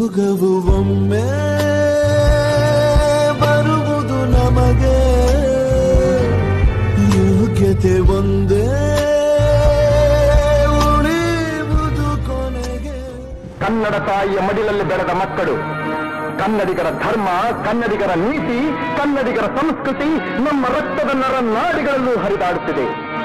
ಯೋಗವು ಒಮ್ಮೆ ಬರುವುದು ನಮಗೆ ಯೋಗ್ಯತೆ ಒಂದೇ ಉಳಿಯುವುದು ಕೊನೆಗೆ ಕನ್ನಡ ತಾಯಿಯ ಮಡಿಲಲ್ಲಿ ಬೆಳೆದ ಮಕ್ಕಳು ಕನ್ನಡಿಗರ ಧರ್ಮ ಕನ್ನಡಿಗರ ನೀತಿ ಕನ್ನಡಿಗರ ಸಂಸ್ಕೃತಿ ನಮ್ಮ ರಕ್ತದ ನರ ನಾಡಿಗಳಲ್ಲೂ ಹರಿದಾಡುತ್ತಿದೆ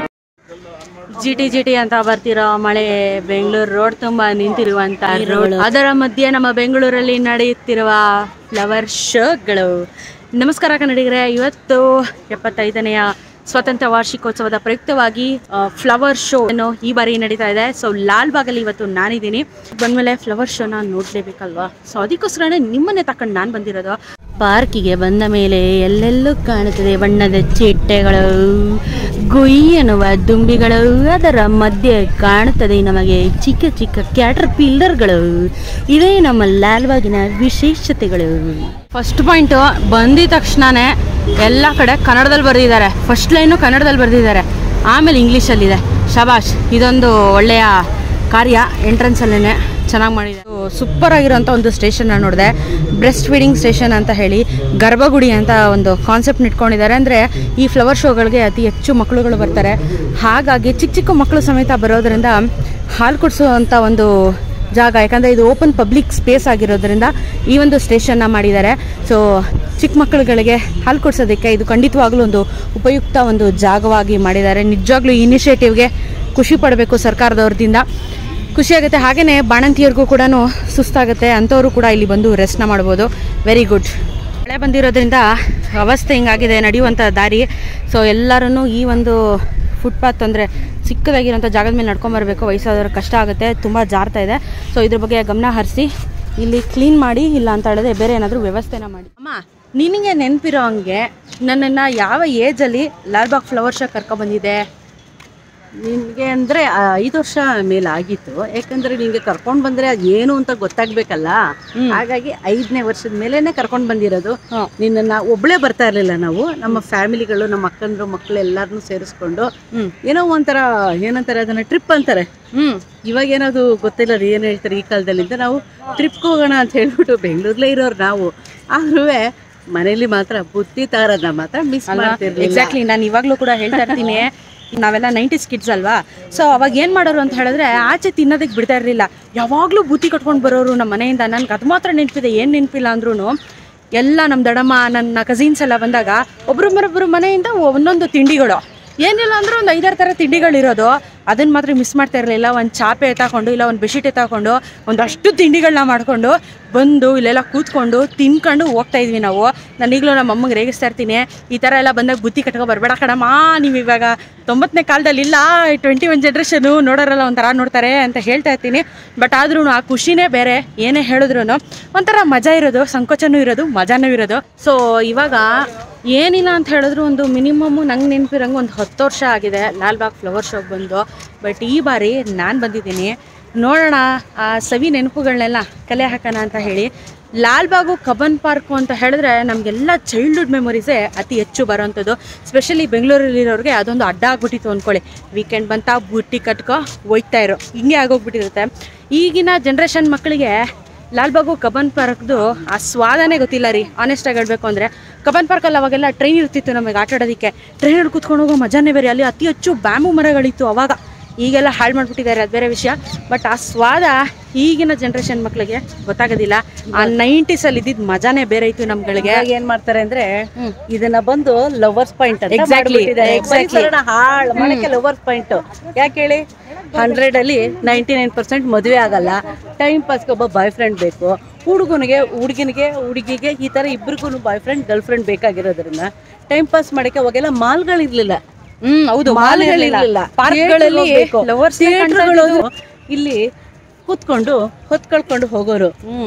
ಜಿಟಿ ಜಿಟಿ ಅಂತ ಬರ್ತಿರೋ ಮಳೆ ಬೆಂಗಳೂರು ರೋಡ್ ತುಂಬಾ ನಿಂತಿರುವಂತ ರೋಡ್ ಅದರ ಮಧ್ಯೆ ನಮ್ಮ ಬೆಂಗಳೂರಲ್ಲಿ ನಡೆಯುತ್ತಿರುವ ಫ್ಲವರ್ ಶೋಗಳು ನಮಸ್ಕಾರ ಕನ್ನಡಿಗರೇ ಇವತ್ತು ಎಪ್ಪತ್ತೈದನೆಯ ಸ್ವಾತಂತ್ರ್ಯ ವಾರ್ಷಿಕೋತ್ಸವದ ಪ್ರಯುಕ್ತವಾಗಿ ಫ್ಲವರ್ ಶೋ ಅನ್ನು ಈ ಬಾರಿ ನಡೀತಾ ಇದೆ ಸೊ ಲಾಲ್ ಬಾಗಲ್ಲಿ ಇವತ್ತು ನಾನಿದ್ದೀನಿ ಬಂದ್ಮೇಲೆ ಫ್ಲವರ್ ಶೋನ ನೋಡ್ಲೇಬೇಕಲ್ವಾ ಸೊ ಅದಕ್ಕೋಸ್ಕರನೇ ನಿಮ್ಮನ್ನೇ ತಕೊಂಡು ನಾನು ಬಂದಿರೋದು ಪಾರ್ಕಿಗೆ ಬಂದ ಮೇಲೆ ಎಲ್ಲೆಲ್ಲೂ ಕಾಣುತ್ತದೆ ಬಣ್ಣದ ಚಿಟ್ಟೆಗಳು ಗುಯ್ ಎನ್ನುವ ದುಂಬಿಗಳು ಅದರ ಮಧ್ಯೆ ಕಾಣುತ್ತದೆ ನಮಗೆ ಚಿಕ್ಕ ಚಿಕ್ಕ ಕ್ಯಾಟರ್ ಪಿಲ್ಲರ್ಗಳು ಇವೇ ನಮ್ಮ ಲಾಲ್ಬಾಗಿನ ವಿಶೇಷತೆಗಳು ಫಸ್ಟ್ ಪಾಯಿಂಟ್ ಬಂದಿದ ತಕ್ಷಣನೇ ಎಲ್ಲ ಕಡೆ ಕನ್ನಡದಲ್ಲಿ ಬರೆದಿದ್ದಾರೆ ಫಸ್ಟ್ ಲೈನು ಕನ್ನಡದಲ್ಲಿ ಬರೆದಿದ್ದಾರೆ ಆಮೇಲೆ ಇಂಗ್ಲೀಷಲ್ಲಿದೆ ಶಬಾಷ್ ಇದೊಂದು ಒಳ್ಳೆಯ ಕಾರ್ಯ ಎಂಟ್ರೆನ್ಸಲ್ಲೇ ಚೆನ್ನಾಗಿ ಮಾಡಿದೆ ಸೂಪರ್ ಆಗಿರೋಂಥ ಒಂದು ಸ್ಟೇಷನ್ ನೋಡಿದೆ ಬ್ರೆಸ್ಟ್ ಫೀಡಿಂಗ್ ಸ್ಟೇಷನ್ ಅಂತ ಹೇಳಿ ಗರ್ಭಗುಡಿ ಅಂತ ಒಂದು ಕಾನ್ಸೆಪ್ಟ್ ಇಟ್ಕೊಂಡಿದ್ದಾರೆ ಅಂದರೆ ಈ ಫ್ಲವರ್ ಶೋಗಳಿಗೆ ಅತಿ ಹೆಚ್ಚು ಮಕ್ಕಳುಗಳು ಬರ್ತಾರೆ ಹಾಗಾಗಿ ಚಿಕ್ಕ ಚಿಕ್ಕ ಮಕ್ಕಳು ಸಮೇತ ಬರೋದ್ರಿಂದ ಹಾಲು ಕುಡಿಸುವಂಥ ಒಂದು ಜಾಗ ಯಾಕಂದರೆ ಇದು ಓಪನ್ ಪಬ್ಲಿಕ್ ಸ್ಪೇಸ್ ಆಗಿರೋದ್ರಿಂದ ಈ ಒಂದು ಸ್ಟೇಷನ್ನ ಮಾಡಿದ್ದಾರೆ ಸೊ ಚಿಕ್ಕ ಮಕ್ಕಳುಗಳಿಗೆ ಹಾಲು ಕೊಡಿಸೋದಕ್ಕೆ ಇದು ಖಂಡಿತವಾಗ್ಲೂ ಒಂದು ಉಪಯುಕ್ತ ಒಂದು ಜಾಗವಾಗಿ ಮಾಡಿದ್ದಾರೆ ನಿಜವಾಗ್ಲೂ ಈ ಇನಿಷಿಯೇಟಿವ್ಗೆ ಖುಷಿ ಪಡಬೇಕು ಸರ್ಕಾರದವ್ರದಿಂದ ಖುಷಿಯಾಗುತ್ತೆ ಹಾಗೆಯೇ ಬಾಣಂತಿಯರಿಗೂ ಕೂಡ ಸುಸ್ತಾಗುತ್ತೆ ಅಂಥವರು ಕೂಡ ಇಲ್ಲಿ ಬಂದು ರೆಸ್ಟ್ನ ಮಾಡ್ಬೋದು ವೆರಿ ಗುಡ್ ಮಳೆ ಬಂದಿರೋದ್ರಿಂದ ಅವಸ್ಥೆ ಹಿಂಗಾಗಿದೆ ನಡೆಯುವಂಥ ದಾರಿ ಸೊ ಎಲ್ಲರೂ ಈ ಒಂದು ಫುಟ್ಪಾತ್ ಅಂದರೆ ಚಿಕ್ಕದಾಗಿರೋಂಥ ಜಾಗದ ಮೇಲೆ ನಡ್ಕೊಂಬರ್ಬೇಕು ವಯಸ್ಸಾದವ್ರ ಕಷ್ಟ ಆಗುತ್ತೆ ತುಂಬ ಜಾರ್ತಾ ಇದೆ ಸೊ ಇದ್ರ ಬಗ್ಗೆ ಗಮನ ಹರಿಸಿ ಇಲ್ಲಿ ಕ್ಲೀನ್ ಮಾಡಿ ಇಲ್ಲ ಅಂತ ಹೇಳಿದ್ರೆ ಬೇರೆ ಏನಾದರೂ ವ್ಯವಸ್ಥೆನ ಮಾಡಿ ಅಮ್ಮ ನಿನಗೆ ನೆನಪಿರೋ ಹಂಗೆ ನನ್ನನ್ನು ಯಾವ ಏಜಲ್ಲಿ ಲಾಲ್ಬಾಗ್ ಫ್ಲವರ್ ಶೋ ಕರ್ಕೊಬಂದಿದೆ ನಿನಗೆ ಅಂದರೆ ಐದು ವರ್ಷ ಮೇಲೆ ಆಗಿತ್ತು ಯಾಕಂದ್ರೆ ನಿನಗೆ ಕರ್ಕೊಂಡು ಬಂದರೆ ಅದು ಏನು ಅಂತ ಗೊತ್ತಾಗ್ಬೇಕಲ್ಲ ಹಾಗಾಗಿ ಐದನೇ ವರ್ಷದ ಮೇಲೇನೆ ಕರ್ಕೊಂಡು ಬಂದಿರೋದು ಹ್ಮ್. ನಿನ್ನನ್ನು ಒಬ್ಬಳೇ ಬರ್ತಾ ಇರಲಿಲ್ಲ ನಾವು ನಮ್ಮ ಫ್ಯಾಮಿಲಿಗಳು ನಮ್ಮ ಅಕ್ಕಂದ್ರು ಮಕ್ಕಳು ಎಲ್ಲರನ್ನೂ ಸೇರಿಸ್ಕೊಂಡು ಹ್ಮ್. ಏನೋ ಒಂಥರ ಏನಂತಾರೆ ಅದನ್ನು ಟ್ರಿಪ್ ಅಂತಾರೆ ಹ್ಞೂ ಇವಾಗ ಏನದು ಗೊತ್ತಿಲ್ಲ ರೀ ಏನು ಹೇಳ್ತಾರೆ ಈ ಕಾಲದಲ್ಲಿಂದ ನಾವು ಟ್ರಿಪ್ಗೆ ಹೋಗೋಣ ಅಂತ ಹೇಳ್ಬಿಟ್ಟು ಬೆಂಗಳೂರಲ್ಲೇ ಇರೋರು ನಾವು ಆದ್ರೂ ಮನೇಲಿ ಮಾತ್ರ ಬುತ್ತಿ ತಾರನ್ನ ಮಾತ್ರ ಮಿಸ್ ಮಾಡ್ತಿರ್ಲಿಲ್ಲ ಎಕ್ಸಾಕ್ಟ್ಲಿ ನಾನು ಇವಾಗಲೂ ಕೂಡ ಹೇಳ್ತಾ ಇರ್ತೀನಿ ನಾವೆಲ್ಲ ನೈಂಟೀಸ್ ಕಿಡ್ಸ್ ಅಲ್ವಾ ಸೊ ಅವಾಗ ಏನು ಮಾಡೋರು ಅಂತ ಹೇಳಿದ್ರೆ ಆಚೆ ತಿನ್ನೋದಕ್ಕೆ ಬಿಡ್ತಾ ಇರಲಿಲ್ಲ ಯಾವಾಗಲೂ ಬೂತಿ ಕಟ್ಕೊಂಡು ಬರೋರು ನಮ್ಮ ಮನೆಯಿಂದ ನನ್ಗೆ ಅದು ಮಾತ್ರ ನೆನಪಿದೆ ಏನು ನೆನಪಿಲ್ಲ ಅಂದ್ರೂ ಎಲ್ಲ ನಮ್ಮ ದಡಮ್ಮ ನನ್ನ ಕಸಿನ್ಸ್ ಎಲ್ಲ ಬಂದಾಗ ಒಬ್ರೊಬ್ಬರೊಬ್ಬರು ಮನೆಯಿಂದ ಒಂದೊಂದು ತಿಂಡಿಗಳು ಏನಿಲ್ಲ ಅಂದ್ರೆ ಒಂದು ಐದಾರು ಥರ ತಿಂಡಿಗಳಿರೋದು ಅದನ್ನ ಮಾತ್ರ ಮಿಸ್ ಮಾಡ್ತಾ ಇರಲಿಲ್ಲ ಒಂದು ಚಾಪೆ ಎತ್ತಾಕೊಂಡು ಇಲ್ಲ ಒಂದು ಬೆಡ್ಶೀಟ್ ಎತ್ತಾಕೊಂಡು ಒಂದಷ್ಟು ತಿಂಡಿಗಳನ್ನ ಮಾಡಿಕೊಂಡು ಬಂದು ಇಲ್ಲೆಲ್ಲ ಕೂತ್ಕೊಂಡು ತಿನ್ಕೊಂಡು ಹೋಗ್ತಾ ಇದ್ವಿ ನಾವು ನಾನು ಈಗಲೂ ನಮ್ಮ ಅಮ್ಮಗೆ ರೇಗಿಸ್ತಾ ಇರ್ತೀನಿ ಈ ಥರ ಎಲ್ಲ ಬಂದಾಗ ಬುತ್ತಿ ಕಟ್ಕೊ ಬರಬೇಡ ಕಣಮ್ಮ ನೀವು ಇವಾಗ ತೊಂಬತ್ತನೇ ಕಾಲದಲ್ಲಿ ಇಲ್ಲ ಟ್ವೆಂಟಿ ಒನ್ ಜನ್ರೇಷನು ನೋಡೋರೆಲ್ಲ ಒಂಥರ ನೋಡ್ತಾರೆ ಅಂತ ಹೇಳ್ತಾ ಇರ್ತೀನಿ ಬಟ್ ಆದ್ರೂ ಆ ಖುಷಿನೇ ಬೇರೆ ಏನೇ ಹೇಳಿದ್ರು ಒಂಥರ ಮಜಾ ಇರೋದು ಸಂಕೋಚನೂ ಇರೋದು ಮಜಾನೂ ಇರೋದು ಸೊ ಇವಾಗ ಏನಿಲ್ಲ ಅಂತ ಹೇಳಿದ್ರು ಒಂದು ಮಿನಿಮಮ್ ನಂಗೆ ನೆನಪಿರಂಗೆ ಒಂದು ಹತ್ತು ವರ್ಷ ಆಗಿದೆ ಲಾಲ್ಬಾಗ್ ಫ್ಲವರ್ ಶೋಗೆ ಬಂದು ಬಟ್ ಈ ಬಾರಿ ನಾನು ಬಂದಿದ್ದೀನಿ ನೋಡೋಣ ಆ ಸವಿ ನೆನಪುಗಳನ್ನೆಲ್ಲ ಕಲೆ ಹಾಕೋಣ ಅಂತ ಹೇಳಿ ಲಾಲ್ಬಾಗು ಕಬ್ಬನ್ ಪಾರ್ಕು ಅಂತ ಹೇಳಿದ್ರೆ ನಮಗೆಲ್ಲ ಚೈಲ್ಡ್ಹುಡ್ ಮೆಮೊರೀಸೇ ಅತಿ ಹೆಚ್ಚು ಬರೋವಂಥದ್ದು ಸ್ಪೆಷಲಿ ಬೆಂಗಳೂರಲ್ಲಿರೋರಿಗೆ ಅದೊಂದು ಅಡ್ಡ ಆಗ್ಬಿಟ್ಟಿತ್ತು ಅಂದ್ಕೊಳ್ಳಿ ವೀಕೆಂಡ್ ಬಂತ ಬುಟ್ಟಿ ಕಟ್ಕೊ ಒಯ್ತಾ ಇರೋ ಹಿಂಗೆ ಆಗೋಗ್ಬಿಟ್ಟಿರುತ್ತೆ ಈಗಿನ ಜನ್ರೇಷನ್ ಮಕ್ಕಳಿಗೆ ಲಾಲ್ಬಾಗು ಕಬ್ಬನ್ ಪಾರ್ಕ್ದು ಆ ಸ್ವಾದನೇ ಗೊತ್ತಿಲ್ಲ ರೀ ಆನೆಸ್ಟಾಗಿ ಹೇಳ್ಬೇಕು ಅಂದರೆ ಕಬ್ಬನ್ ಪಾರ್ಕಲ್ಲಿ ಅವಾಗೆಲ್ಲ ಟ್ರೈನ್ ಇರ್ತಿತ್ತು ನಮಗೆ ಆಟ ಆಡೋದಕ್ಕೆ ಟ್ರೈನಲ್ಲಿ ಕೂತ್ಕೊಂಡು ಹೋಗೋ ಮಜಾನೇ ಬೇರೆ ಅಲ್ಲಿ ಅತಿ ಹೆಚ್ಚು ಬ್ಯಾಂಬು ಮರಗಳಿತ್ತು ಅವಾಗ ಈಗೆಲ್ಲ ಹಾಳು ಮಾಡಿಬಿಟ್ಟಿದ್ದಾರೆ ಅದು ಬೇರೆ ವಿಷಯ ಬಟ್ ಆ ಸ್ವಾದ ಈಗಿನ ಜನ್ರೇಷನ್ ಮಕ್ಕಳಿಗೆ ಗೊತ್ತಾಗೋದಿಲ್ಲ ಆ ನೈಂಟೀಸಲ್ಲಿ ಇದ್ದಿದ್ದು ಮಜಾನೇ ಬೇರೆ ಇತ್ತು ನಮ್ಗಳಿಗೆ ಇವಾಗ ಏನ್ ಮಾಡ್ತಾರೆ ಅಂದ್ರೆ ಇದನ್ನ ಬಂದು ಲವರ್ಸ್ ಪಾಯಿಂಟ್ ಅಂತ Exactly, ಮಾಡ್ಬಿಟ್ಟಿದ್ದಾರೆ. exactly. ಪರಿಸರನ ಹಾಳು ಮಾಡಕ್ಕೆ ಲವರ್ಸ್ ಪಾಯಿಂಟ್ ಯಾಕೆ ಹೇಳಿ ಹಂಡ್ರೆಡ್ ಅಲ್ಲಿ ನೈಂಟಿ ನೈನ್ ಪರ್ಸೆಂಟ್ ಮದುವೆ ಆಗಲ್ಲ ಟೈಮ್ ಪಾಸ್ಗೆ ಒಬ್ಬ ಬಾಯ್ ಫ್ರೆಂಡ್ ಬೇಕು ಹುಡುಗನಿಗೆ ಹುಡುಗಿನಿಗೆ ಹುಡುಗಿಗೆ ಈ ತರ ಇಬ್ರಿಗೂ ಬಾಯ್ ಫ್ರೆಂಡ್ ಗರ್ಲ್ ಫ್ರೆಂಡ್ ಬೇಕಾಗಿರೋದ್ರಿಂದ ಟೈಮ್ ಪಾಸ್ ಮಾಡಕ್ಕೆ ಅವಾಗೆಲ್ಲ ಮಾಲ್ಗಳಿರ್ಲಿಲ್ಲ ಹ್ಮ್ ಹೌದು ಮಾಲ್ಗಳಿರ್ಲಿಲ್ಲ ಪಾರ್ಕ್ಗಳಲ್ಲಿ ಲವರ್ಸ್ ಥಿಯೇಟರ್ಗಳು ಇಲ್ಲಿ ಕೂತ್ಕೊಂಡು ಹೊತ್ಕೊಳ್ಕೊಂಡು ಹೋಗೋರು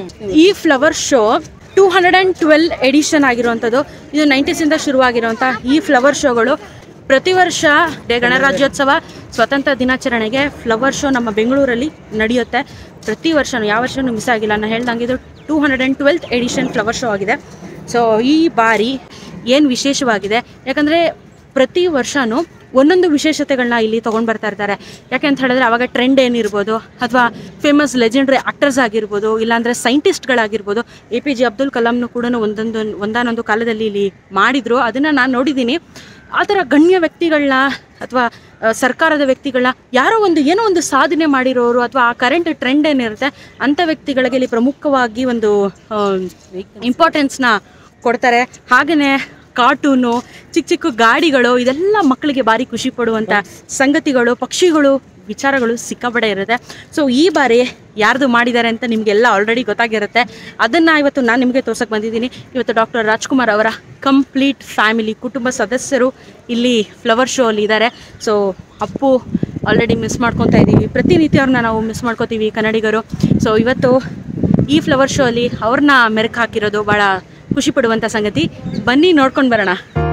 ಈ flower show two hundred and twelve edition ಆಗಿರುವಂಥದ್ದು ಇದು ನೈಂಟೀಸಿಂದ ಶುರುವಾಗಿರುವಂಥ ಈ ಫ್ಲವರ್ ಶೋಗಳು ಪ್ರತಿ ವರ್ಷ ಡೆ ಗಣರಾಜ್ಯೋತ್ಸವ ಸ್ವಾತಂತ್ರ್ಯ ದಿನಾಚರಣೆಗೆ ಫ್ಲವರ್ ಶೋ ನಮ್ಮ ಬೆಂಗಳೂರಲ್ಲಿ ನಡೆಯುತ್ತೆ ಪ್ರತಿ ವರ್ಷನೂ ಯಾವ ವರ್ಷನೂ ಮಿಸ್ ಆಗಿಲ್ಲ ನಾನು ಹೇಳ್ದಂಗೆ ಇದು two hundred and twelfth edition flower show ಆಗಿದೆ ಸೊ ಈ ಬಾರಿ ಏನು ವಿಶೇಷವಾಗಿದೆ ಯಾಕಂದರೆ ಪ್ರತಿ ವರ್ಷವೂ ಒಂದೊಂದು ವಿಶೇಷತೆಗಳನ್ನ ಇಲ್ಲಿ ತೊಗೊಂಡು ಬರ್ತಾ ಇರ್ತಾರೆ ಯಾಕೆ ಅಂತ ಹೇಳಿದ್ರೆ ಅವಾಗ ಟ್ರೆಂಡ್ ಏನಿರ್ಬೋದು ಅಥವಾ ಫೇಮಸ್ ಲೆಜೆಂಡ್ರಿ ಆಕ್ಟರ್ಸ್ ಆಗಿರ್ಬೋದು ಇಲ್ಲಾಂದರೆ ಸೈಂಟಿಸ್ಟ್ಗಳಾಗಿರ್ಬೋದು ಎ ಪಿ ಜೆ ಅಬ್ದುಲ್ ಕಲಾಂನು ಕೂಡ ಒಂದೊಂದು ಒಂದಾನೊಂದು ಕಾಲದಲ್ಲಿ ಇಲ್ಲಿ ಮಾಡಿದ್ರು ಅದನ್ನು ನಾನು ನೋಡಿದ್ದೀನಿ ಆ ಥರ ಗಣ್ಯ ವ್ಯಕ್ತಿಗಳನ್ನ ಅಥವಾ ಆ, ಸರ್ಕಾರದ ವ್ಯಕ್ತಿಗಳನ್ನ ಯಾರೋ ಒಂದು ಏನೋ ಒಂದು ಸಾಧನೆ ಮಾಡಿರೋರು ಅಥವಾ ಆ ಕರೆಂಟ್ ಟ್ರೆಂಡ್ ಏನಿರುತ್ತೆ ಅಂಥ ವ್ಯಕ್ತಿಗಳಿಗೆ ಇಲ್ಲಿ ಪ್ರಮುಖವಾಗಿ ಒಂದು ಇಂಪಾರ್ಟೆನ್ಸ್ನ ಕೊಡ್ತಾರೆ ಹಾಗೆಯೇ ಕಾರ್ಟೂನು ಚಿಕ್ಕ ಚಿಕ್ಕ ಗಾಡಿಗಳು ಇದೆಲ್ಲ ಮಕ್ಕಳಿಗೆ ಭಾರಿ ಖುಷಿ ಪಡುವಂಥ ಸಂಗತಿಗಳು ಪಕ್ಷಿಗಳು ವಿಚಾರಗಳು ಸಿಕ್ಕಾಪಡೆ ಇರುತ್ತೆ ಸೊ ಈ ಬಾರಿ ಯಾರ್ದು ಮಾಡಿದ್ದಾರೆ ಅಂತ ನಿಮಗೆಲ್ಲ ಆಲ್ರೆಡಿ ಗೊತ್ತಾಗಿರುತ್ತೆ ಅದನ್ನು ಇವತ್ತು ನಾನು ನಿಮಗೆ ತೋರ್ಸಕ್ಕೆ ಬಂದಿದ್ದೀನಿ ಇವತ್ತು ಡಾಕ್ಟರ್ ರಾಜ್ಕುಮಾರ್ ಅವರ ಕಂಪ್ಲೀಟ್ ಫ್ಯಾಮಿಲಿ ಕುಟುಂಬ ಸದಸ್ಯರು ಇಲ್ಲಿ ಫ್ಲವರ್ ಶೋ ಅಲ್ಲಿ ಇದ್ದಾರೆ ಸೊ ಅಪ್ಪು ಆಲ್ರೆಡಿ ಮಿಸ್ ಮಾಡ್ಕೊತಾ ಇದ್ದೀವಿ ಪ್ರತಿನಿತ್ಯ ಅವ್ರನ್ನ ನಾವು ಮಿಸ್ ಮಾಡ್ಕೋತೀವಿ ಕನ್ನಡಿಗರು ಸೊ ಇವತ್ತು ಈ ಫ್ಲವರ್ ಶೋ ಅಲ್ಲಿ ಅವ್ರನ್ನ ಮೆರಕು ಹಾಕಿರೋದು ಭಾಳ ಖುಷಿ ಪಡುವಂಥ ಸಂಗತಿ ಬನ್ನಿ ನೋಡ್ಕೊಂಡು ಬರೋಣ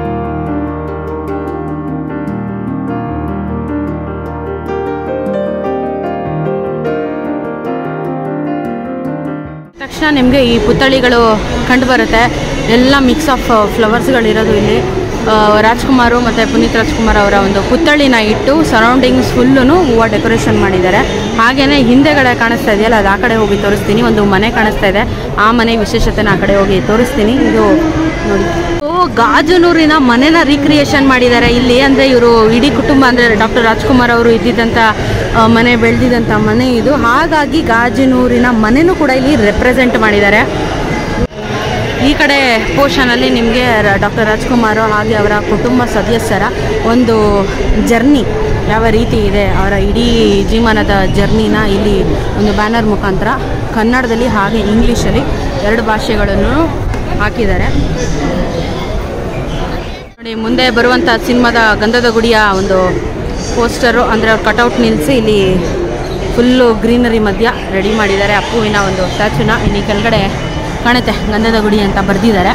ತಕ್ಷಣ ನಿಮಗೆ ಈ ಪುತ್ಥಳಿಗಳು ಕಂಡು ಬರುತ್ತೆ ಎಲ್ಲ ಮಿಕ್ಸ್ ಆಫ್ ಫ್ಲವರ್ಸ್ಗಳಿರೋದು ಇಲ್ಲಿ ಆ, ರಾಜ್ಕುಮಾರು ಮತ್ತು ಪುನೀತ್ ರಾಜ್ಕುಮಾರ್ ಅವರ ಒಂದು ಪುತ್ಥಳಿನ ಇಟ್ಟು ಸರೌಂಡಿಂಗ್ಸ್ ಫುಲ್ಲೂ ಹೂವು ಡೆಕೋರೇಷನ್ ಮಾಡಿದ್ದಾರೆ ಹಾಗೆಯೇ ಹಿಂದೆಗಡೆ ಕಾಣಿಸ್ತಾ ಇದೆಯಲ್ಲ ಅದು ಆ ಕಡೆ ಹೋಗಿ ತೋರಿಸ್ತೀನಿ ಒಂದು ಮನೆ ಕಾಣಿಸ್ತಾ ಇದೆ ಆ ಮನೆ ವಿಶೇಷತೆನ ಆ ಕಡೆ ಹೋಗಿ ತೋರಿಸ್ತೀನಿ ಇದು ನೋಡಿ ಓ ಗಾಜನೂರಿನ ಮನೆನ ರೀಕ್ರಿಯೇಷನ್ ಮಾಡಿದ್ದಾರೆ ಇಲ್ಲಿ ಅಂದರೆ ಇವರು ಇಡೀ ಕುಟುಂಬ ಅಂದರೆ ಡಾಕ್ಟರ್ ರಾಜ್ಕುಮಾರ್ ಅವರು ಇದ್ದಿದ್ದಂಥ ಆ, ಮನೆ ಬೆಳೆದಿದ್ದಂಥ ಮನೆ ಇದು ಹಾಗಾಗಿ ಗಾಜನೂರಿನ ಮನೆನೂ ಕೂಡ ಇಲ್ಲಿ ರೆಪ್ರೆಸೆಂಟ್ ಮಾಡಿದ್ದಾರೆ ಈ ಕಡೆ ಪೋರ್ಷನಲ್ಲಿ ನಿಮಗೆ ಡಾಕ್ಟರ್ ರಾಜ್ಕುಮಾರ್ ಹಾಗೆ ಅವರ ಕುಟುಂಬ ಸದಸ್ಯರ ಒಂದು ಜರ್ನಿ ಯಾವ ರೀತಿ ಇದೆ ಅವರ ಇಡೀ ಜೀವನದ ಜರ್ನಿನ ಇಲ್ಲಿ ಒಂದು ಬ್ಯಾನರ್ ಮುಖಾಂತರ ಕನ್ನಡದಲ್ಲಿ ಹಾಗೆ ಇಂಗ್ಲೀಷಲ್ಲಿ ಎರಡು ಭಾಷೆಗಳನ್ನು ಹಾಕಿದ್ದಾರೆ ನೋಡಿ ಮುಂದೆ ಬರುವಂಥ ಸಿನಿಮಾದ ಗಂಧದ ಗುಡಿಯ ಒಂದು ಪೋಸ್ಟರು ಅಂದರೆ ಅವ್ರು ಕಟೌಟ್ ನಿಲ್ಲಿಸಿ ಇಲ್ಲಿ ಫುಲ್ಲು ಗ್ರೀನರಿ ಮಧ್ಯ ರೆಡಿ ಮಾಡಿದ್ದಾರೆ ಅಪ್ಪುವಿನ ಒಂದು ಸ್ಟ್ಯಾಚುನ ಇಲ್ಲಿ ಕೆಳಗಡೆ ಕಾಣುತ್ತೆ ಗಂಧದ ಗುಡಿ ಅಂತ ಬರೆದಿದ್ದಾರೆ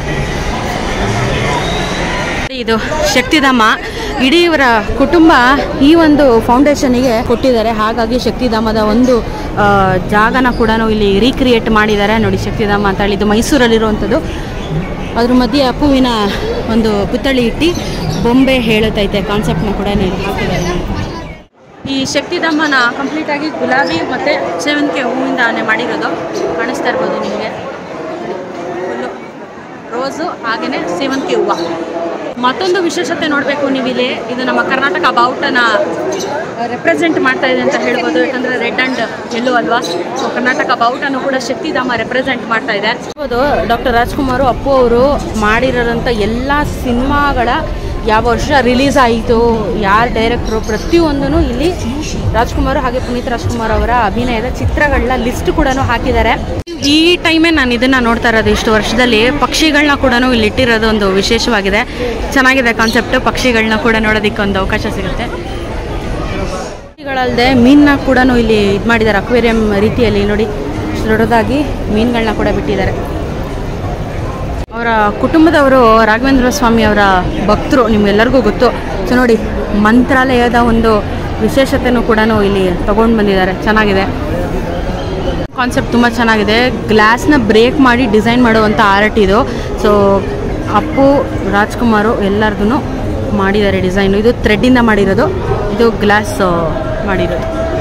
ಇದು ಶಕ್ತಿಧಾಮ ಇಡೀ ಇವರ ಕುಟುಂಬ ಈ ಒಂದು ಫೌಂಡೇಶನಿಗೆ ಕೊಟ್ಟಿದ್ದಾರೆ ಹಾಗಾಗಿ ಶಕ್ತಿಧಾಮದ ಒಂದು ಆ, ಜಾಗನ ಕೂಡ ಇಲ್ಲಿ ರೀಕ್ರಿಯೇಟ್ ಮಾಡಿದ್ದಾರೆ ನೋಡಿ ಶಕ್ತಿಧಾಮ ಅಂತ ಹೇಳಿ ಇದು ಮೈಸೂರಲ್ಲಿರುವಂಥದ್ದು ಅದ್ರ ಮಧ್ಯೆ ಅಪ್ಪುವಿನ ಒಂದು ಪುತ್ಥಳಿ ಇಟ್ಟು ಬೊಂಬೆ ಹೇಳುತ್ತೈತೆ ಕಾನ್ಸೆಪ್ಟ್ನ ಕೂಡ ಇಲ್ಲಿ ಹಾಕಿದ್ದಾರೆ ನೋಡಿ. ಈ ಶಕ್ತಿಧಾಮನ ಕಂಪ್ಲೀಟಾಗಿ ಗುಲಾಬಿ ಮತ್ತು ಸೇವಂತಿಗೆ ಹೂವಿಂದಾನೆ ಮಾಡಿರೋದು ಕಾಣಿಸ್ತಾ ಇರ್ಬೋದು ನಿಮಗೆ ಫುಲ್ಲು ರೋಸು ಹಾಗೆಯೇ ಸೇವಂತಿಗೆ ಹೂವು ಮತ್ತೊಂದು ವಿಶೇಷತೆ ನೋಡಬೇಕು ನೀವು ಇಲ್ಲಿ ಇದು ನಮ್ಮ ಕರ್ನಾಟಕ ಬಾವುಟನ ರೆಪ್ರೆಸೆಂಟ್ ಮಾಡ್ತಾ ಇದೆ ಅಂತ ಹೇಳ್ಬೋದು ಯಾಕಂದರೆ ರೆಡ್ ಆ್ಯಂಡ್ ಎಲ್ಲೋ ಅಲ್ವಾ ಸೊ ಕರ್ನಾಟಕ ಬಾವುಟನೂ ಕೂಡ ಶಕ್ತಿಧಾಮ ರೆಪ್ರೆಸೆಂಟ್ ಮಾಡ್ತಾ ಇದೆ ಹೌದು ಡಾಕ್ಟರ್ ರಾಜ್ಕುಮಾರ್ ಅಪ್ಪು ಅವರು ಮಾಡಿರೋಂಥ ಎಲ್ಲ ಸಿನಿಮಾಗಳ ಯಾವ ವರ್ಷ ರಿಲೀಸ್ ಆಯಿತು ಯಾರು ಡೈರೆಕ್ಟ್ರು ಪ್ರತಿಯೊಂದೂ ಇಲ್ಲಿ ರಾಜ್ಕುಮಾರ್ ಹಾಗೆ ಪುನೀತ್ ರಾಜ್ಕುಮಾರ್ ಅವರ ಅಭಿನಯದ ಚಿತ್ರಗಳನ್ನ ಲಿಸ್ಟ್ ಕೂಡ ಹಾಕಿದ್ದಾರೆ ಈ ಟೈಮೇ ನಾನು ಇದನ್ನು ನೋಡ್ತಾ ಇರೋದು ಇಷ್ಟು ವರ್ಷದಲ್ಲಿ ಪಕ್ಷಿಗಳನ್ನ ಕೂಡ ಇಲ್ಲಿ ಇಟ್ಟಿರೋದು ಒಂದು ವಿಶೇಷವಾಗಿದೆ ಚೆನ್ನಾಗಿದೆ ಕಾನ್ಸೆಪ್ಟ್ ಪಕ್ಷಿಗಳನ್ನ ಕೂಡ ನೋಡೋದಕ್ಕೆ ಒಂದು ಅವಕಾಶ ಸಿಗುತ್ತೆ ಪಕ್ಷಿಗಳಲ್ಲದೆ ಮೀನನ್ನ ಕೂಡ ಇಲ್ಲಿ ಇದು ಮಾಡಿದ್ದಾರೆ ಅಕ್ವೇರಿಯಂ ರೀತಿಯಲ್ಲಿ ನೋಡಿ ಇಷ್ಟು ದೊಡ್ಡದಾಗಿ ಮೀನುಗಳನ್ನ ಕೂಡ ಬಿಟ್ಟಿದ್ದಾರೆ ಅವರ ಕುಟುಂಬದವರು ರಾಘವೇಂದ್ರ ಸ್ವಾಮಿ ಅವರ ಭಕ್ತರು ನಿಮ್ಗೆಲ್ಲರಿಗೂ ಗೊತ್ತು ಸೊ ನೋಡಿ ಮಂತ್ರಾಲಯದ ಒಂದು ವಿಶೇಷತೆನೂ ಕೂಡ ಇಲ್ಲಿ ತಗೊಂಡು ಬಂದಿದ್ದಾರೆ ಚೆನ್ನಾಗಿದೆ ಕಾನ್ಸೆಪ್ಟ್ ತುಂಬ ಚೆನ್ನಾಗಿದೆ ಗ್ಲಾಸ್ನ ಬ್ರೇಕ್ ಮಾಡಿ ಡಿಸೈನ್ ಮಾಡುವಂಥ ಆರ್ಟ್ ಇದು ಸೊ ಅಪ್ಪು ರಾಜ್ಕುಮಾರು ಎಲ್ಲರದೂ ಮಾಡಿದ್ದಾರೆ ಡಿಸೈನು ಇದು ಥ್ರೆಡ್ಡಿಂದ ಮಾಡಿರೋದು ಇದು ಗ್ಲಾಸ್ ಮಾಡಿರೋದು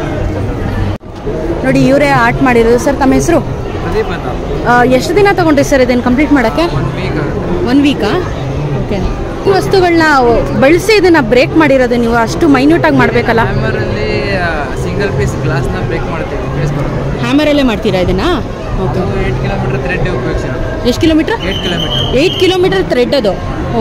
ನೋಡಿ ಇವರೇ ಆರ್ಟ್ ಮಾಡಿರೋದು ಸರ್ ತಮ್ಮ ಹೆಸರು ಪ್ರದೀಪ್ ಅಂತ ಎಷ್ಟು ದಿನ ತಗೊಂಡ್ರಿ ಸರ್ ಇದನ್ನು ಕಂಪ್ಲೀಟ್ ಮಾಡೋಕ್ಕೆ ಒನ್ ವೀಕ್ ಒನ್ ವೀಕಾ ಓಕೆ ವಸ್ತುಗಳನ್ನ ಬಳಸಿ ಇದನ್ನ ಬ್ರೇಕ್ ಮಾಡಿರೋದು ನೀವು ಅಷ್ಟು ಮೈನ್ಯೂಟಾಗಿ ಮಾಡಬೇಕಲ್ಲ ಹ್ಯಾಮರಲ್ಲಿ ಸಿಂಗಲ್ ಪೀಸ್ ಗ್ಲಾಸ್ನ ಬ್ರೇಕ್ ಮಾಡ್ತೀವಿ ಪೀಸ್ ಬರೋದು ಹ್ಯಾಮರಲ್ಲೇ ಮಾಡ್ತೀರಾ ಇದನ್ನ ಓಕೆ ಅದು ಏಟ್ ಕಿಲೋಮೀಟರ್ ಥ್ರೆಡ್ ಉಪಯೋಗಿಸಿರೋದು ಎಷ್ಟು kilometre eight kilometre eight kilometre thread ಅದು ಓ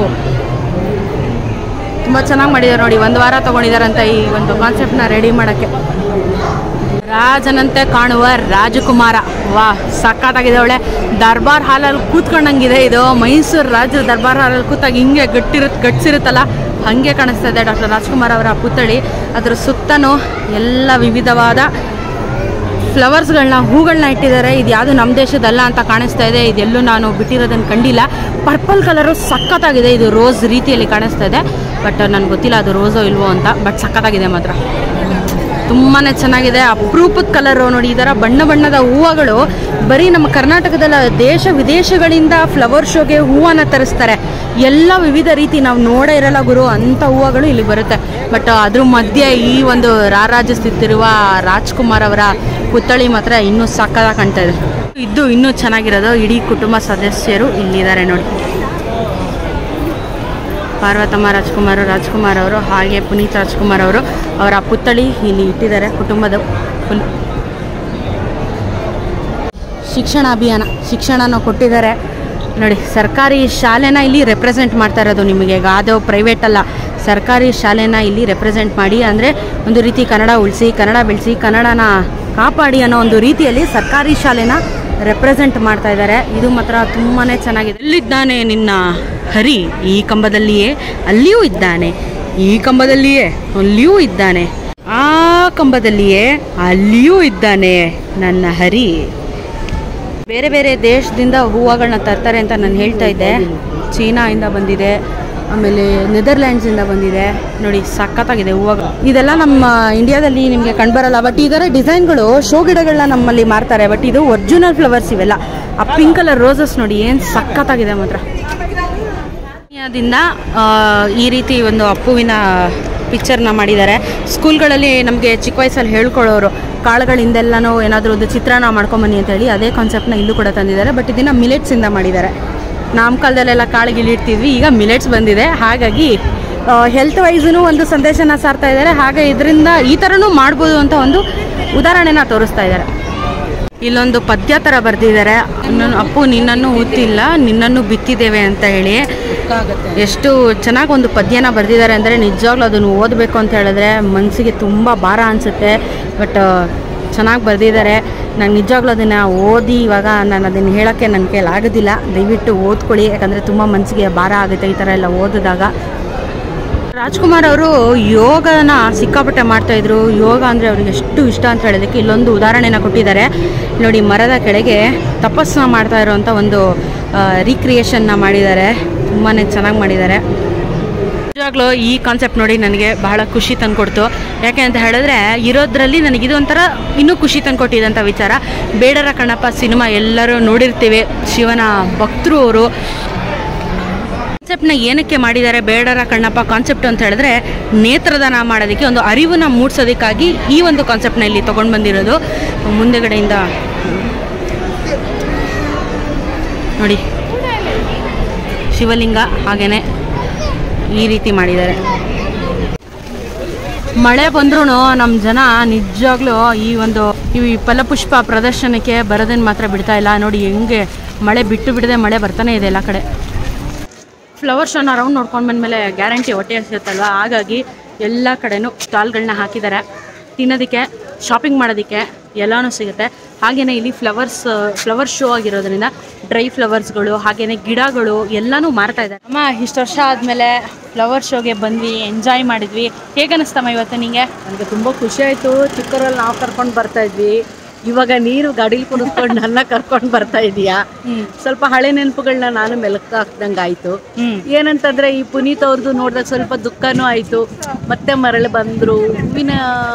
ತುಂಬ ಚೆನ್ನಾಗಿ ಮಾಡಿದ್ದಾರೆ ನೋಡಿ ಒಂದು ವಾರ ತೊಗೊಂಡಿದ್ದಾರಂತ ಈ ಒಂದು ಕಾನ್ಸೆಪ್ಟ್ನ ರೆಡಿ ಮಾಡೋಕ್ಕೆ ರಾಜನಂತೆ ಕಾಣುವ ರಾಜಕುಮಾರ ವಾ ಸಖತ್ತಾಗಿದೆ ಒಳ್ಳೆ ದರ್ಬಾರ್ ಹಾಲಲ್ಲಿ ಕೂತ್ಕೊಂಡಂಗಿದೆ ಇದು ಮೈಸೂರು ರಾಜರ ದರ್ಬಾರ್ ಹಾಲಲ್ಲಿ ಕೂತಾಗ ಹಿಂಗೆ ಗಟ್ಟಿರುತ್ತೆ ಗಟ್ಸಿರುತ್ತಲ್ಲ ಹಾಗೆ ಕಾಣಿಸ್ತಾ ಇದೆ ಡಾಕ್ಟರ್ ರಾಜ್ಕುಮಾರ್ ಅವರ ಪುತ್ಥಳಿ ಅದರ ಸುತ್ತನೂ ಎಲ್ಲ ವಿವಿಧವಾದ ಫ್ಲವರ್ಸ್ಗಳನ್ನ ಹೂಗಳನ್ನ ಇಟ್ಟಿದ್ದಾರೆ ಇದು ಯಾವುದು ನಮ್ಮ ದೇಶದಲ್ಲ ಅಂತ ಕಾಣಿಸ್ತಾ ಇದೆ ಇದೆಲ್ಲೂ ನಾನು ಬಿಟ್ಟಿರೋದನ್ನು ಕಂಡಿಲ್ಲ ಪರ್ಪಲ್ ಕಲರು ಸಖತ್ತಾಗಿದೆ ಇದು ರೋಸ್ ರೀತಿಯಲ್ಲಿ ಕಾಣಿಸ್ತಾ ಇದೆ ಬಟ್ ನನಗೆ ಗೊತ್ತಿಲ್ಲ ಅದು ರೋಸೋ ಇಲ್ವೋ ಅಂತ ಬಟ್ ಸಖತ್ತಾಗಿದೆ ಮಾತ್ರ ತುಂಬಾ ಚೆನ್ನಾಗಿದೆ ಅಪರೂಪದ ಕಲರು ನೋಡಿ ಈ ಥರ ಬಣ್ಣ ಬಣ್ಣದ ಹೂವುಗಳು ಬರೀ ನಮ್ಮ ಕರ್ನಾಟಕದಲ್ಲ ದೇಶ ವಿದೇಶಗಳಿಂದ ಫ್ಲವರ್ ಶೋಗೆ ಹೂವನ್ನು ತರಿಸ್ತಾರೆ ಎಲ್ಲ ವಿವಿಧ ರೀತಿ ನಾವು ನೋಡೇ ಇರಲ್ಲ ಗುರು ಅಂಥ ಹೂವುಗಳು ಇಲ್ಲಿ ಬರುತ್ತೆ ಬಟ್ ಅದ್ರ ಮಧ್ಯೆ ಈ ಒಂದು ರಾರಾಜಿಸುತ್ತಿರುವ ರಾಜ್ಕುಮಾರ್ ಅವರ ಪುತ್ಥಳಿ ಮಾತ್ರ ಇನ್ನೂ ಸಕ್ಕದಾಗಿ ಕಾಣ್ತಾ ಇದೆ ಇದು ಇನ್ನೂ ಚೆನ್ನಾಗಿರೋದು ಇಡೀ ಕುಟುಂಬ ಸದಸ್ಯರು ಇಲ್ಲಿದ್ದಾರೆ ನೋಡಿ ಪಾರ್ವತಮ್ಮ ರಾಜ್ಕುಮಾರ್ ರಾಜ್ಕುಮಾರ್ ಅವರು ಹಾಗೆ ಪುನೀತ್ ರಾಜ್ಕುಮಾರ್ ಅವರು ಅವರ ಪುತ್ಥಳಿ ಇಲ್ಲಿ ಇಟ್ಟಿದ್ದಾರೆ ಕುಟುಂಬದ ಫುಲ್ ಶಿಕ್ಷಣ ಅಭಿಯಾನ ಶಿಕ್ಷಣನ ಕೊಟ್ಟಿದ್ದಾರೆ ನೋಡಿ ಸರ್ಕಾರಿ ಶಾಲೆನ ಇಲ್ಲಿ ರೆಪ್ರೆಸೆಂಟ್ ಮಾಡ್ತಾ ಇರೋದು ನಿಮಗೆ ಅದು ಪ್ರೈವೇಟ್ ಅಲ್ಲ ಸರ್ಕಾರಿ ಶಾಲೆನ ಇಲ್ಲಿ ರೆಪ್ರೆಸೆಂಟ್ ಮಾಡಿ ಅಂದರೆ ಒಂದು ರೀತಿ ಕನ್ನಡ ಉಳಿಸಿ ಕನ್ನಡ ಬೆಳೆಸಿ ಕನ್ನಡನ ಕಾಪಾಡಿ ಅನ್ನೋ ಒಂದು ರೀತಿಯಲ್ಲಿ ಸರ್ಕಾರಿ ಶಾಲೆನ ರೆಪ್ರೆಸೆಂಟ್ ಮಾಡ್ತಾ ಇದ್ದಾರೆ ಇದು ಮಾತ್ರ ತುಂಬಾ ಚೆನ್ನಾಗಿದೆ ಎಲ್ಲಿದ್ದಾನೆ ನಿನ್ನ ಹರಿ ಈ ಕಂಬದಲ್ಲಿಯೇ ಅಲ್ಲಿಯೂ ಇದ್ದಾನೆ ಈ ಕಂಬದಲ್ಲಿಯೇ ಅಲ್ಲಿಯೂ ಇದ್ದಾನೆ ಆ ಕಂಬದಲ್ಲಿಯೇ ಅಲ್ಲಿಯೂ ಇದ್ದಾನೆ ನನ್ನ ಹರಿ ಬೇರೆ ಬೇರೆ ದೇಶದಿಂದ ಹೂವುಗಳನ್ನ ತರ್ತಾರೆ ಅಂತ ನಾನು ಹೇಳ್ತಾ ಇದ್ದೆ ಚೀನಾಯಿಂದ ಬಂದಿದೆ ಆಮೇಲೆ ನೆದರ್ಲ್ಯಾಂಡ್ಸಿಂದ ಬಂದಿದೆ ನೋಡಿ ಸಖತ್ತಾಗಿದೆ ಹೂವು ಇದೆಲ್ಲ ನಮ್ಮ ಇಂಡಿಯಾದಲ್ಲಿ ನಿಮಗೆ ಕಂಡುಬರಲ್ಲ ಬಟ್ ಇದರ ಡಿಸೈನ್ಗಳು ಶೋ ಗಿಡಗಳನ್ನ ನಮ್ಮಲ್ಲಿ ಮಾರ್ತಾರೆ ಬಟ್ ಇದು ಒರಿಜಿನಲ್ ಫ್ಲವರ್ಸ್ ಇವೆಲ್ಲ ಆ ಪಿಂಕ್ ಕಲರ್ ರೋಸಸ್ ನೋಡಿ ಏನು ಸಖತ್ತಾಗಿದೆ ಮಾತ್ರ ದಿಂದ ಈ ರೀತಿ ಒಂದು ಅಪ್ಪುವಿನ ಪಿಕ್ಚರ್ನ ಮಾಡಿದ್ದಾರೆ ಸ್ಕೂಲ್ಗಳಲ್ಲಿ ನಮಗೆ ಚಿಕ್ಕ ವಯಸ್ಸಲ್ಲಿ ಹೇಳ್ಕೊಳ್ಳೋರು ಕಾಳುಗಳಿಂದೆಲ್ಲನೂ ಏನಾದರೂ ಒಂದು ಚಿತ್ರಾನ್ನ ಮಾಡ್ಕೊಂಬನ್ನಿ ಅಂತ ಹೇಳಿ ಅದೇ ಕಾನ್ಸೆಪ್ಟ್ನ ಇಲ್ಲೂ ಕೂಡ ತಂದಿದ್ದಾರೆ ಬಟ್ ಇದನ್ನು ಮಿಲೆಟ್ಸಿಂದ ಮಾಡಿದ್ದಾರೆ ನಮ್ಮ ಕಾಲದಲ್ಲೆಲ್ಲ ಕಾಳುಗಿಳಿಡ್ತಿದ್ವಿ ಈಗ ಮಿಲೆಟ್ಸ್ ಬಂದಿದೆ ಹಾಗಾಗಿ ಹೆಲ್ತ್ ವೈಸೂ ಒಂದು ಸಂದೇಶನ ಸಾರ್ತಾ ಇದ್ದಾರೆ ಹಾಗೆ ಇದರಿಂದ ಈ ಥರನೂ ಮಾಡ್ಬೋದು ಅಂತ ಒಂದು ಉದಾಹರಣೆನ ತೋರಿಸ್ತಾ ಇದ್ದಾರೆ ಇಲ್ಲೊಂದು ಪದ್ಯ ಥರ ಬರೆದಿದ್ದಾರೆ ನನ್ನ ಅಪ್ಪು ನಿನ್ನನ್ನು ಊತಿಲ್ಲ ನಿನ್ನನ್ನು ಬಿತ್ತಿದ್ದೇವೆ ಅಂತ ಹೇಳಿ ಎಷ್ಟು ಚೆನ್ನಾಗಿ ಒಂದು ಪದ್ಯನ ಬರೆದಿದ್ದಾರೆ ಅಂದರೆ ನಿಜವಾಗ್ಲೂ ಅದನ್ನು ಓದಬೇಕು ಅಂತ ಹೇಳಿದ್ರೆ ಮನಸ್ಸಿಗೆ ತುಂಬ ಭಾರ ಅನಿಸುತ್ತೆ ಬಟ್ ಚೆನ್ನಾಗಿ ಬರೆದಿದ್ದಾರೆ ನಾನು ನಿಜವಾಗ್ಲೂ ಅದನ್ನು ಓದಿ ಇವಾಗ ನಾನು ಅದನ್ನು ಹೇಳೋಕ್ಕೆ ನನ್ನ ಕೈಲಿ ಆಗೋದಿಲ್ಲ ದಯವಿಟ್ಟು ಓದ್ಕೊಳ್ಳಿ ಯಾಕಂದರೆ ತುಂಬ ಮನಸ್ಸಿಗೆ ಭಾರ ಆಗುತ್ತೆ ಈ ಥರ ಎಲ್ಲ ಓದಿದಾಗ ರಾಜ್ಕುಮಾರ್ ಅವರು ಯೋಗನ ಸಿಕ್ಕಾಪಟ್ಟೆ ಮಾಡ್ತಾ ಇದ್ರು ಯೋಗ ಅಂದರೆ ಅವ್ರಿಗೆ ಎಷ್ಟು ಇಷ್ಟ ಅಂತ ಹೇಳೋದಕ್ಕೆ ಇಲ್ಲೊಂದು ಉದಾಹರಣೆನ ಕೊಟ್ಟಿದ್ದಾರೆ ನೋಡಿ ಮರದ ಕೆಳಗೆ ತಪಸ್ಸನ್ನ ಮಾಡ್ತಾ ಇರೋವಂಥ ಒಂದು ರೀಕ್ರಿಯೇಷನ್ನ ಮಾಡಿದ್ದಾರೆ ತುಂಬಾ ಚೆನ್ನಾಗಿ ಮಾಡಿದ್ದಾರೆ ನಿಜವಾಗ್ಲೂ ಈ ಕಾನ್ಸೆಪ್ಟ್ ನೋಡಿ ನನಗೆ ಬಹಳ ಖುಷಿ ತಂದುಕೊಡ್ತು ಯಾಕೆ ಅಂತ ಹೇಳಿದ್ರೆ ಇರೋದ್ರಲ್ಲಿ ನನಗೆ ಇದು ಒಂಥರ ಇನ್ನೂ ಖುಷಿ ತಂದುಕೊಟ್ಟಿದಂಥ ವಿಚಾರ ಬೇಡರ ಕಣ್ಣಪ್ಪ ಸಿನಿಮಾ ಎಲ್ಲರೂ ನೋಡಿರ್ತೀವಿ ಶಿವನ ಭಕ್ತರು ಅವರು ಕಾನ್ಸೆಪ್ಟ್ನ ಏನಕ್ಕೆ ಮಾಡಿದ್ದಾರೆ ಬೇಡರ ಕಣ್ಣಪ್ಪ ಕಾನ್ಸೆಪ್ಟ್ ಅಂತ ಹೇಳಿದ್ರೆ ನೇತ್ರದಾನ ಮಾಡೋದಕ್ಕೆ ಒಂದು ಅರಿವನ್ನ ಮೂಡಿಸೋದಕ್ಕಾಗಿ ಈ ಒಂದು ಕಾನ್ಸೆಪ್ಟ್ನ ಇಲ್ಲಿ ತೊಗೊಂಡು ಬಂದಿರೋದು ಮುಂದೆಗಡೆಯಿಂದ ನೋಡಿ ಶಿವಲಿಂಗ ಹಾಗೇನೆ ಈ ರೀತಿ ಮಾಡಿದ್ದಾರೆ ಮಳೆ ಬಂದ್ರೂ ನಮ್ಮ ಜನ ನಿಜವಾಗ್ಲೂ ಈ ಒಂದು ಈ ಫಲಪುಷ್ಪ ಪ್ರದರ್ಶನಕ್ಕೆ ಬರೋದನ್ನು ಮಾತ್ರ ಬಿಡ್ತಾ ಇಲ್ಲ ನೋಡಿ ಹೆಂಗೆ ಮಳೆ ಬಿಟ್ಟು ಬಿಡದೆ ಮಳೆ ಬರ್ತಾನೆ ಇದೆ ಎಲ್ಲ ಕಡೆ ಫ್ಲವರ್ ಶೋನ ರೌಂಡ್ ನೋಡ್ಕೊಂಡು ಬಂದಮೇಲೆ ಗ್ಯಾರಂಟಿ ಹೊಟ್ಟೆ ಹಸಿರುತ್ತಲ್ವ ಹಾಗಾಗಿ ಎಲ್ಲ ಕಡೆನೂ ಸ್ಟಾಲ್ಗಳನ್ನ ಹಾಕಿದ್ದಾರೆ ತಿನ್ನೋದಕ್ಕೆ ಶಾಪಿಂಗ್ ಮಾಡೋದಕ್ಕೆ ಎಲ್ಲನೂ ಸಿಗುತ್ತೆ ಹಾಗೆಯೇ ಇಲ್ಲಿ ಫ್ಲವರ್ಸ್ ಫ್ಲವರ್ ಶೋ ಆಗಿರೋದ್ರಿಂದ ಡ್ರೈ ಫ್ಲವರ್ಸ್ಗಳು ಹಾಗೆಯೇ ಗಿಡಗಳು ಎಲ್ಲನೂ ಮಾರ್ತಾ ಇದ್ದಾರೆ ಅಮ್ಮ ಇಷ್ಟು ವರ್ಷ ಆದಮೇಲೆ ಫ್ಲವರ್ ಶೋಗೆ ಬಂದ್ವಿ ಎಂಜಾಯ್ ಮಾಡಿದ್ವಿ ಹೇಗನ್ನಿಸ್ತಮ್ಮ ಇವತ್ತು ನಿಮಗೆ ನನಗೆ ತುಂಬ ಖುಷಿ ಆಯಿತು ಚಿಕ್ಕವರಲ್ಲಿ ನಾವು ಕರ್ಕೊಂಡು ಬರ್ತಾ ಇದ್ವಿ ಇವಾಗ ನೀರು ಗಾಡೀಲಿ ಕುಡಿಸ್ಕೊಂಡು ನನ್ನ ಕರ್ಕೊಂಡು ಬರ್ತಾ ಇದೀಯಾ ಸ್ವಲ್ಪ ಹಳೆ ನೆನಪುಗಳನ್ನ ನಾನು ಮೆಲುಕು ಹಾಕ್ದಂಗೆ ಆಯಿತು ಹ್ಮ್. ಏನಂತಂದ್ರೆ ಈ ಪುನೀತ್ ಅವ್ರದ್ದು ನೋಡಿದಾಗ ಸ್ವಲ್ಪ ದುಃಖನೂ ಆಯಿತು ಮತ್ತೆ ಮರಳಿ ಬಂದರು ಹೂವಿನ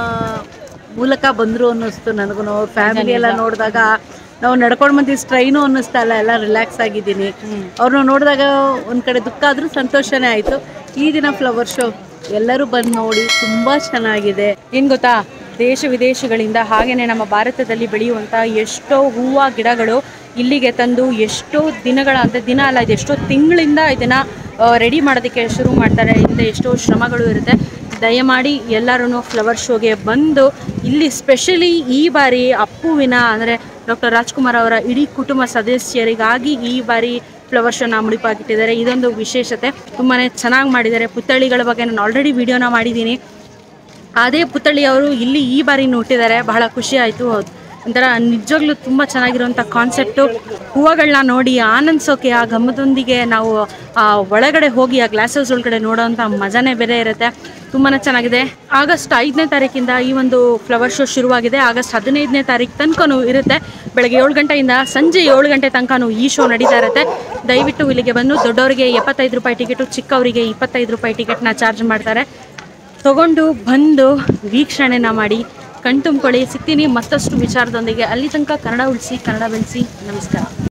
ಮೂಲಕ ಬಂದರು ಅನ್ನಿಸ್ತು ನನಗೂ ಅವ್ರ ಫ್ಯಾಮಿಲಿ ಎಲ್ಲ ನೋಡಿದಾಗ ನಾವು ನಡ್ಕೊಂಡು ಬಂದಿದ್ದು ಸ್ಟ್ರೈನು ಅನ್ನಿಸ್ತಾ ಇಲ್ಲ ಎಲ್ಲ ರಿಲ್ಯಾಕ್ಸ್ ಆಗಿದ್ದೀನಿ ಅವ್ರನ್ನ ನೋಡಿದಾಗ ಒಂದು ಕಡೆ ದುಃಖ ಆದರೂ ಸಂತೋಷನೇ ಆಯಿತು ಈ ದಿನ ಫ್ಲವರ್ ಶೋ ಎಲ್ಲರೂ ಬಂದು ನೋಡಿ ತುಂಬ ಚೆನ್ನಾಗಿದೆ ಏನು ಗೊತ್ತಾ ದೇಶ ವಿದೇಶಗಳಿಂದ ಹಾಗೆಯೇ ನಮ್ಮ ಭಾರತದಲ್ಲಿ ಬೆಳೆಯುವಂಥ ಎಷ್ಟೋ ಹೂವು ಗಿಡಗಳು ಇಲ್ಲಿಗೆ ತಂದು ಎಷ್ಟೋ ದಿನಗಳ ಅಂದರೆ ದಿನ ಅಲ್ಲ ಇದು ಎಷ್ಟೋ ತಿಂಗಳಿಂದ ಇದನ್ನು ರೆಡಿ ಮಾಡೋದಕ್ಕೆ ಶುರು ಮಾಡ್ತಾರೆ ಇಂದ ಎಷ್ಟೋ ಶ್ರಮಗಳು ಇರುತ್ತೆ ದಯಮಾಡಿ ಎಲ್ಲರೂ ಫ್ಲವರ್ ಶೋಗೆ ಬಂದು ಇಲ್ಲಿ ಸ್ಪೆಷಲಿ ಈ ಬಾರಿ ಅಪ್ಪುವಿನ ಅಂದರೆ ಡಾಕ್ಟರ್ ರಾಜ್ಕುಮಾರ್ ಅವರ ಇಡೀ ಕುಟುಂಬ ಸದಸ್ಯರಿಗಾಗಿ ಈ ಬಾರಿ ಫ್ಲವರ್ ಶೋನ ಮುಡಿಪಾಗಿಟ್ಟಿದ್ದಾರೆ ಇದೊಂದು ವಿಶೇಷತೆ ತುಂಬಾ ಚೆನ್ನಾಗಿ ಮಾಡಿದ್ದಾರೆ ಪುತ್ಥಳಿಗಳ ಬಗ್ಗೆ ನಾನು ಆಲ್ರೆಡಿ ವಿಡಿಯೋನ ಮಾಡಿದ್ದೀನಿ ಅದೇ ಪುತ್ಥಳಿ ಅವರು ಇಲ್ಲಿ ಈ ಬಾರಿ ಹುಟ್ಟಿದ್ದಾರೆ ಬಹಳ ಖುಷಿ ಆಯಿತು ಒಂಥರ ನಿಜವಾಗ್ಲೂ ತುಂಬ ಚೆನ್ನಾಗಿರುವಂಥ ಕಾನ್ಸೆಪ್ಟು ಹೂವುಗಳನ್ನ ನೋಡಿ ಆನಂದಿಸೋಕೆ ಆ ಗಮನದೊಂದಿಗೆ ನಾವು ಆ ಒಳಗಡೆ ಹೋಗಿ ಆ ಗ್ಲಾಸಸ್ ಒಳಗಡೆ ನೋಡೋವಂಥ ಮಜಾನೇ ಬೇರೆ ಇರುತ್ತೆ ತುಂಬಾ ಚೆನ್ನಾಗಿದೆ ಆಗಸ್ಟ್ ಐದನೇ ತಾರೀಕಿಂದ ಈ ಒಂದು ಫ್ಲವರ್ ಶೋ ಶುರುವಾಗಿದೆ ಆಗಸ್ಟ್ ಹದಿನೈದನೇ ತಾರೀಕು ತನಕನೂ ಇರುತ್ತೆ ಬೆಳಗ್ಗೆ ಏಳು ಗಂಟೆಯಿಂದ ಸಂಜೆ ಏಳು ಗಂಟೆ ತನಕನೂ ಈ ಶೋ ನಡೀತಾ ಇರುತ್ತೆ ದಯವಿಟ್ಟು ಇಲ್ಲಿಗೆ ಬಂದು ದೊಡ್ಡವರಿಗೆ ಎಪ್ಪತ್ತೈದು ರೂಪಾಯಿ ಟಿಕೆಟು ಚಿಕ್ಕವರಿಗೆ ಇಪ್ಪತ್ತೈದು ರೂಪಾಯಿ ಟಿಕೆಟ್ನ ಚಾರ್ಜ್ ಮಾಡ್ತಾರೆ ತಗೊಂಡು ಬಂದು ವೀಕ್ಷಣೆನ ಮಾಡಿ ಕಣ್ತುಂಬ್ಕೊಳ್ಳಿ ಸಿಗ್ತೀನಿ ಮತ್ತಷ್ಟು ವಿಚಾರದೊಂದಿಗೆ ಅಲ್ಲಿ ತನಕ ಕನ್ನಡ ಉಳಿಸಿ ಕನ್ನಡ ಬೆಳೆಸಿ ನಮಸ್ಕಾರ